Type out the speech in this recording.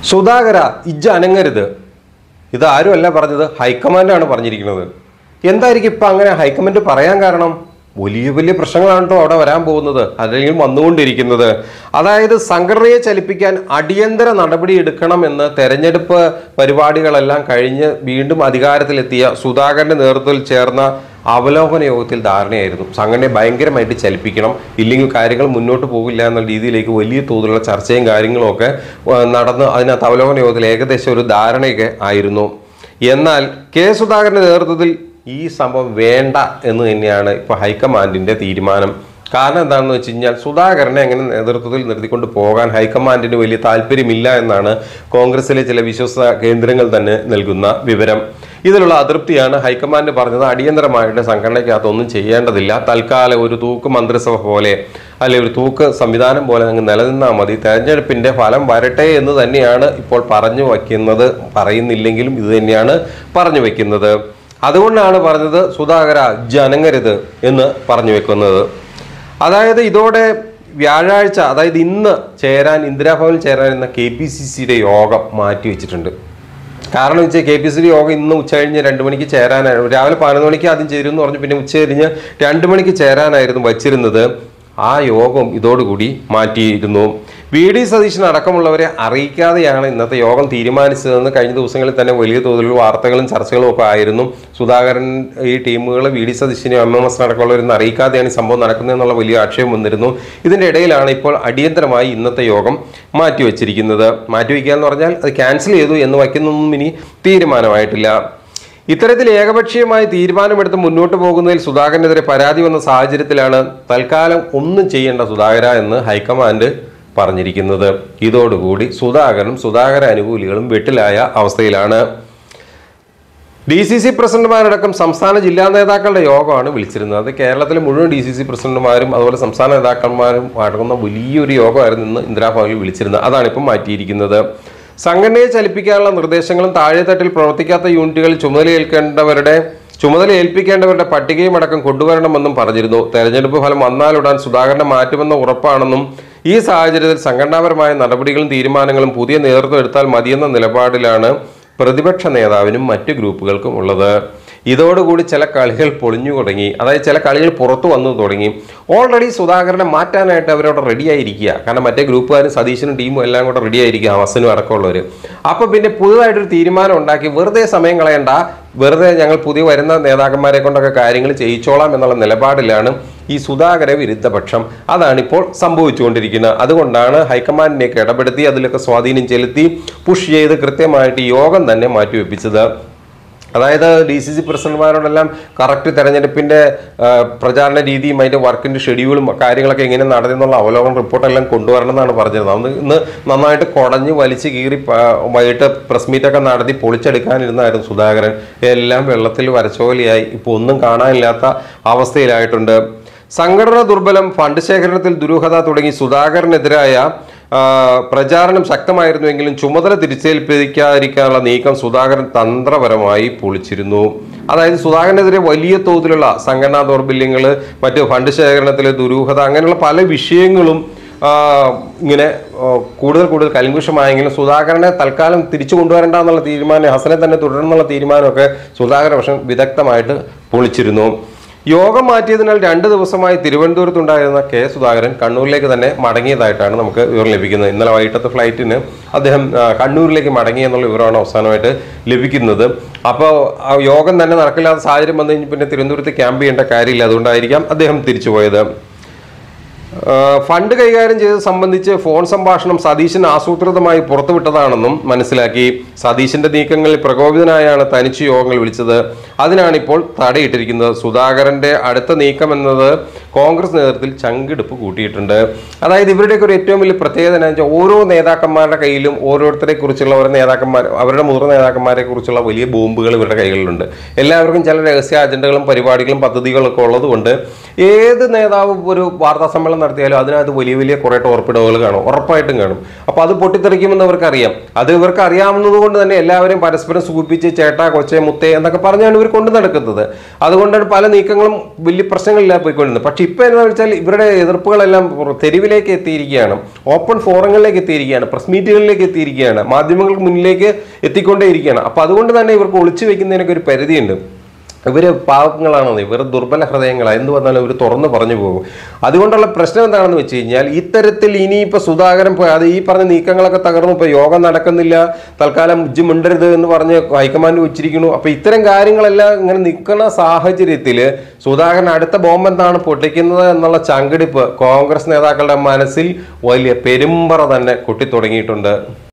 സുധാകര ഇജ്ജ് അനങ്ങരുത് ഇത് ആരുമല്ല പറഞ്ഞത് ഹൈക്കമാൻഡാണ് പറഞ്ഞിരിക്കുന്നത് എന്തായിരിക്കും ഇപ്പം അങ്ങനെ ഹൈക്കമാൻഡ് പറയാൻ കാരണം വലിയ വലിയ പ്രശ്നങ്ങളാണ് കേട്ടോ അവിടെ വരാൻ പോകുന്നത് അല്ലെങ്കിൽ വന്നുകൊണ്ടിരിക്കുന്നത് അതായത് സംഘടനയെ ചലിപ്പിക്കാൻ അടിയന്തര നടപടി എടുക്കണമെന്ന് തെരഞ്ഞെടുപ്പ് പരിപാടികളെല്ലാം കഴിഞ്ഞ് വീണ്ടും അധികാരത്തിലെത്തിയ സുധാകരന്റെ നേതൃത്വത്തിൽ ചേർന്ന അവലോകന യോഗത്തിൽ ധാരണയായിരുന്നു സംഘടനയെ ഭയങ്കരമായിട്ട് ചലിപ്പിക്കണം ഇല്ലെങ്കിൽ കാര്യങ്ങൾ മുന്നോട്ട് പോകില്ല എന്ന രീതിയിലേക്ക് വലിയ തോതിലുള്ള ചർച്ചയും കാര്യങ്ങളും ഒക്കെ ആ, നടന്ന് അതിനകത്ത് അവലോകന യോഗത്തിൽ ഏകദേശം ഒരു ധാരണയൊക്കെ ആയിരുന്നു എന്നാൽ കെ സുധാകരന്റെ നേതൃത്വത്തിൽ ഈ സംഭവം വേണ്ട എന്ന് തന്നെയാണ് ഇപ്പോൾ ഹൈക്കമാൻഡിന്റെ തീരുമാനം കാരണം എന്താണെന്ന് വെച്ച് കഴിഞ്ഞാൽ സുധാകരനെ അങ്ങനെ നേതൃത്വത്തിൽ നിർത്തിക്കൊണ്ട് പോകാൻ ഹൈക്കമാൻഡിന് വലിയ താല്പര്യമില്ല എന്നാണ് കോൺഗ്രസിലെ ചില വിശ്വസ കേന്ദ്രങ്ങൾ തന്നെ നൽകുന്ന വിവരം ഇതിലുള്ള അതൃപ്തിയാണ് ഹൈക്കമാൻഡ് പറഞ്ഞത് അടിയന്തരമായിട്ട് സംഘടനയ്ക്കകത്ത് ഒന്നും ചെയ്യേണ്ടതില്ല തൽക്കാലം ഒരു തൂക്ക് മന്ത്രിസഭ പോലെ അല്ലെ ഒരു തൂക്ക് സംവിധാനം പോലെ അങ്ങ് നിലനിന്നാൽ മതി തെരഞ്ഞെടുപ്പിന്റെ ഫലം വരട്ടെ എന്ന് തന്നെയാണ് ഇപ്പോൾ പറഞ്ഞു വയ്ക്കുന്നത് പറയുന്നില്ലെങ്കിലും ഇത് തന്നെയാണ് പറഞ്ഞു വെക്കുന്നത് അതുകൊണ്ടാണ് പറഞ്ഞത് സുധാകര ജനങ്ങരുത് എന്ന് പറഞ്ഞു വെക്കുന്നത് അതായത് ഇതോടെ വ്യാഴാഴ്ച അതായത് ഇന്ന് ചേരാൻ ഇന്ദിരാഭവനിൽ ചേരാൻ എന്ന കെ പി സി സിയുടെ യോഗം മാറ്റി വെച്ചിട്ടുണ്ട് കാരണം വെച്ചാൽ കെ പി സി സി യോഗം ഇന്ന് ഉച്ച കഴിഞ്ഞ് രണ്ട് മണിക്ക് ചേരാനായിരുന്നു രാവിലെ പതിനൊന്ന് മണിക്ക് ആദ്യം ചേരുമെന്ന് പറഞ്ഞു പിന്നെ ഉച്ച കഴിഞ്ഞ് രണ്ട് മണിക്ക് ചേരാനായിരുന്നു വച്ചിരുന്നത് ആ യോഗം ഇതോടുകൂടി മാറ്റിയിരുന്നു വി ഡി സതീശൻ അടക്കമുള്ളവരെ അറിയിക്കാതെയാണ് ഇന്നത്തെ യോഗം തീരുമാനിച്ചതെന്ന് കഴിഞ്ഞ ദിവസങ്ങളിൽ തന്നെ വലിയ തോതിൽ വാർത്തകളും ചർച്ചകളും ഒക്കെ ആയിരുന്നു സുധാകരൻ ഈ ടീമുകൾ വി ഡി സതീശിനെയും എം എം എസ് അടക്കമുള്ളവരൊന്നും അറിയിക്കാതെയാണ് ഈ സംഭവം നടക്കുന്നതെന്നുള്ള വലിയ ആക്ഷേപം വന്നിരുന്നു ഇതിന്റെ ഇടയിലാണ് ഇപ്പോൾ അടിയന്തരമായി ഇന്നത്തെ യോഗം മാറ്റിവെച്ചിരിക്കുന്നത് മാറ്റിവെക്കുക എന്ന് പറഞ്ഞാൽ അത് ക്യാൻസൽ ചെയ്തു എന്ന് വയ്ക്കുന്നൊന്നും ഇനി തീരുമാനമായിട്ടില്ല ഇത്തരത്തിൽ ഏകപക്ഷീയമായി തീരുമാനമെടുത്ത് മുന്നോട്ട് പോകുന്നതിൽ സുധാകരനെതിരെ പരാതി വന്ന സാഹചര്യത്തിലാണ് തൽക്കാലം ഒന്നും ചെയ്യേണ്ട സുധാകര എന്ന് ഹൈക്കമാൻഡ് പറഞ്ഞിരിക്കുന്നത് ഇതോടുകൂടി സുധാകരനും സുധാകര അനുകൂലികളും വെട്ടിലായ അവസ്ഥയിലാണ് ഡി സി സി പ്രസിഡന്റുമാരടക്കം സംസ്ഥാന ജില്ലാ നേതാക്കളുടെ യോഗമാണ് വിളിച്ചിരുന്നത് അത് കേരളത്തിലെ മുഴുവൻ ഡി സി സി പ്രസിഡന്റുമാരും അതുപോലെ സംസ്ഥാന നേതാക്കന്മാരും അടങ്ങുന്ന വലിയൊരു യോഗമായിരുന്നു ഇന്ന് ഇന്ദിരാഭവനിൽ വിളിച്ചിരുന്നത് അതാണ് ഇപ്പം മാറ്റിയിരിക്കുന്നത് സംഘടനയെ ചലിപ്പിക്കാനുള്ള നിർദ്ദേശങ്ങളും താഴെത്തട്ടിൽ പ്രവർത്തിക്കാത്ത യൂണിറ്റുകളിൽ ചുമതലയേൽക്കേണ്ടവരുടെ ചുമതല ഏൽപ്പിക്കേണ്ടവരുടെ പട്ടികയും അടക്കം കൊണ്ടുവരണമെന്നും പറഞ്ഞിരുന്നു തെരഞ്ഞെടുപ്പ് ഫലം വന്നാലുടൻ സുധാകരനെ മാറ്റുമെന്ന ഉറപ്പാണെന്നും ഈ സാഹചര്യത്തിൽ സംഘടനാപരമായ നടപടികളും തീരുമാനങ്ങളും പുതിയ നേതൃത്വം എടുത്താൽ മതിയെന്ന നിലപാടിലാണ് പ്രതിപക്ഷ നേതാവിനും മറ്റു ഗ്രൂപ്പുകൾക്കും ഉള്ളത് ഇതോടുകൂടി ചില കളികൾ പൊളിഞ്ഞു തുടങ്ങി അതായത് ചില കളികൾ പുറത്തു വന്നു തുടങ്ങി ഓൾറെഡി സുധാകരനെ മാറ്റാനായിട്ട് അവരവിടെ റെഡി ആയിരിക്കുക കാരണം മറ്റേ ഗ്രൂപ്പുകാരും സതീശനും ടീമും എല്ലാം കൂടെ റെഡി ആയിരിക്കുക അവസനും അടക്കമുള്ളവർ അപ്പോൾ പിന്നെ പുതുതായിട്ടൊരു തീരുമാനം ഉണ്ടാക്കി വെറുതെ സമയം കളയണ്ട വെറുതെ ഞങ്ങൾ പുതിയ വരുന്ന നേതാക്കന്മാരെ കൊണ്ടൊക്കെ കാര്യങ്ങൾ ചെയ്യിച്ചോളാം എന്നുള്ള നിലപാടിലാണ് ഈ സുധാകര വിരുദ്ധ പക്ഷം അതാണ് ഇപ്പോൾ സംഭവിച്ചുകൊണ്ടിരിക്കുന്നത് അതുകൊണ്ടാണ് ഹൈക്കമാൻഡിനെയൊക്കെ ഇടപെടുത്തി അതിലൊക്കെ സ്വാധീനം ചെലുത്തി പുഷ് ചെയ്ത് കൃത്യമായിട്ട് ഈ യോഗം തന്നെ മാറ്റിവെപ്പിച്ചത് അതായത് ഡി സി സി പ്രസിഡന്റുമാരോടെല്ലാം കറക്റ്റ് തെരഞ്ഞെടുപ്പിന്റെ ആ, പ്രചാരണ രീതിയും അതിന്റെ വർക്കിന്റെ ഷെഡ്യൂളും കാര്യങ്ങളൊക്കെ എങ്ങനെ നടന്നെന്നുള്ള അവലോകന റിപ്പോർട്ടെല്ലാം കൊണ്ടുവരണം എന്നാണ് പറഞ്ഞത് അന്ന് ഇന്ന് നന്നായിട്ട് കുടഞ്ഞ് വലിച്ചു കീറി പ- വൈകിട്ട് പ്രസ് മീറ്റൊക്കെ നടത്തി പൊളിച്ചെടുക്കാനിരുന്നായിരുന്നു സുധാകരൻ എല്ലാം വെള്ളത്തിൽ വരച്ചോലിയായി ഇപ്പോൾ ഒന്നും കാണാനില്ലാത്ത അവസ്ഥയിലായിട്ടുണ്ട് സംഘടന ദുർബലം ഫണ്ട് ശേഖരണത്തിൽ ദുരൂഹത തുടങ്ങി സുധാകരനെതിരായ ആ, പ്രചാരണം ശക്തമായിരുന്നുവെങ്കിലും ചുമതല തിരിച്ചേൽപ്പിക്കാതിരിക്കാനുള്ള നീക്കം സുധാകരൻ തന്ത്രപരമായി പൊളിച്ചിരുന്നു അതായത് സുധാകരനെതിരെ വലിയ തോതിലുള്ള സംഘടനാ ദൗർബല്യങ്ങൾ മറ്റ് ഫണ്ട് ശേഖരണത്തിലെ ദുരൂഹത അങ്ങനെയുള്ള പല വിഷയങ്ങളും ആ, ഇങ്ങനെ ആ, കൂടുതൽ കൂടുതൽ കലിങ്കുഷമായെങ്കിലും സുധാകരനെ തൽക്കാലം തിരിച്ചു കൊണ്ടുവരണ്ട എന്നുള്ള തീരുമാനം ഹസനെ തന്നെ തുടരണമെന്നുള്ള തീരുമാനമൊക്കെ സുധാകരൻ പക്ഷെ വിദഗ്ധമായിട്ട് പൊളിച്ചിരുന്നു യോഗം മാറ്റിയതിനാൽ രണ്ട് ദിവസമായി തിരുവനന്തപുരത്തുണ്ടായിരുന്ന കെ സുധാകരൻ കണ്ണൂരിലേക്ക് തന്നെ മടങ്ങിയതായിട്ടാണ് നമുക്ക് വിവരം ലഭിക്കുന്നത് ഇന്നലെ വൈകിട്ടത്തെ ഫ്ലൈറ്റിന് അദ്ദേഹം ആ, കണ്ണൂരിലേക്ക് മടങ്ങി എന്നുള്ള വിവരമാണ് അവസാനമായിട്ട് ലഭിക്കുന്നത് അപ്പോൾ ആ യോഗം തന്നെ നടക്കില്ലാത്ത സാഹചര്യം വന്നു കഴിഞ്ഞ് പിന്നെ തിരുവനന്തപുരത്ത് ക്യാമ്പ് ചെയ്യേണ്ട കാര്യമില്ല അതുകൊണ്ടായിരിക്കാം അദ്ദേഹം തിരിച്ചു പോയത് ആ, ഫണ്ട് കൈകാര്യം ചെയ്തത് സംബന്ധിച്ച് ഫോൺ സംഭാഷണം സതീശൻ ആസൂത്രിതമായി പുറത്തുവിട്ടതാണെന്നും മനസ്സിലാക്കി സതീശന്റെ നീക്കങ്ങളിൽ പ്രകോപിതനായാണ് തനിച്ച് യോഗങ്ങൾ വിളിച്ചത് അതിനാണ് ഇപ്പോൾ തടയിട്ടിരിക്കുന്നത് സുധാകരന്റെ അടുത്ത നീക്കം എന്നത് കോൺഗ്രസ് നേതൃത്വത്തിൽ ചങ്കിടുപ്പ് കൂട്ടിയിട്ടുണ്ട് അതായത് ഇവരുടെയൊക്കെ ഒരു ഏറ്റവും വലിയ പ്രത്യേകത എന്താണെന്ന് വെച്ചാൽ ഓരോ നേതാക്കന്മാരുടെ കയ്യിലും ഓരോരുത്തരെ കുറിച്ചുള്ള ഓരോ നേതാക്കന്മാർ അവരുടെ മുതിർന്ന നേതാക്കന്മാരെ കുറിച്ചുള്ള വലിയ ബോംബുകൾ ഇവരുടെ കൈകളിലുണ്ട് എല്ലാവർക്കും ചില രഹസ്യ അജണ്ടകളും പരിപാടികളും പദ്ധതികളും ഒക്കെ ഉള്ളതുകൊണ്ട് ഏത് നേതാവ് ഒരു വാർത്താ സമ്മേളനം നടത്തിയാലും അതിനകത്ത് വലിയ വലിയ കുറേ ടോർപ്പിഡോകൾ കാണും ഉറപ്പായിട്ടും കാണും അപ്പോൾ അത് പൊട്ടിത്തെറിക്കുമെന്ന് ഇവർക്കറിയാം അത് ഇവർക്ക് അറിയാവുന്നത് കൊണ്ട് തന്നെ എല്ലാവരും പരസ്പരം സൂചിപ്പിച്ച് ചേട്ടാ കൊച്ചെ മുത്തേ എന്നൊക്കെ പറഞ്ഞാണ് ഇവർ കൊണ്ടു നടക്കുന്നത് അതുകൊണ്ടാണ് പല നീക്കങ്ങളും വലിയ പ്രശ്നങ്ങളില്ലാതെ പോയിക്കൊണ്ടിരുന്നത് പക്ഷെ ഇപ്പൊ എന്താ വെച്ചാൽ ഇവരുടെ എതിർപ്പുകളെല്ലാം പുറ- തെരുവിലേക്ക് എത്തിയിരിക്കുകയാണ് ഓപ്പൺ ഫോറങ്ങളിലേക്ക് എത്തിയിരിക്കുകയാണ് പ്രസ് മീറ്റുകളിലേക്ക് എത്തിയിരിക്കുകയാണ് മാധ്യമങ്ങൾക്ക് മുന്നിലേക്ക് എത്തിക്കൊണ്ടേയിരിക്കുകയാണ് അപ്പൊ അതുകൊണ്ട് തന്നെ ഇവർക്ക് ഒളിച്ചു വെക്കുന്നതിനൊക്കെ ഒരു പരിധിയുണ്ട് ഇവര് പാവങ്ങളാണെന്ന് ഇവർ ദുർബല ഹൃദയങ്ങളാണ് എന്ത് വന്നാലും ഇവർ തുറന്നു പറഞ്ഞു പോകും അതുകൊണ്ടുള്ള പ്രശ്നം എന്താണെന്ന് വെച്ച് കഴിഞ്ഞാൽ ഇത്തരത്തിൽ ഇനിയിപ്പോൾ സുധാകരൻ പോയി അത് ഈ പറഞ്ഞ നീക്കങ്ങളൊക്കെ തകർന്നു ഇപ്പോൾ യോഗം നടക്കുന്നില്ല തൽക്കാലം ഉജ്ജ് മിണ്ടരുത് എന്ന് പറഞ്ഞ് ഹൈക്കമാൻഡ് വെച്ചിരിക്കുന്നു അപ്പോൾ ഇത്തരം കാര്യങ്ങളെല്ലാം ഇങ്ങനെ നിൽക്കുന്ന സാഹചര്യത്തിൽ സുധാകരൻ അടുത്ത ബോംബ് എന്താണ് പൊട്ടിക്കുന്നത് എന്നുള്ള ചങ്കിടിപ്പ് കോൺഗ്രസ് നേതാക്കളുടെ മനസ്സിൽ വലിയ പെരുമ്പറ തന്നെ കൊട്ടിത്തുടങ്ങിയിട്ടുണ്ട്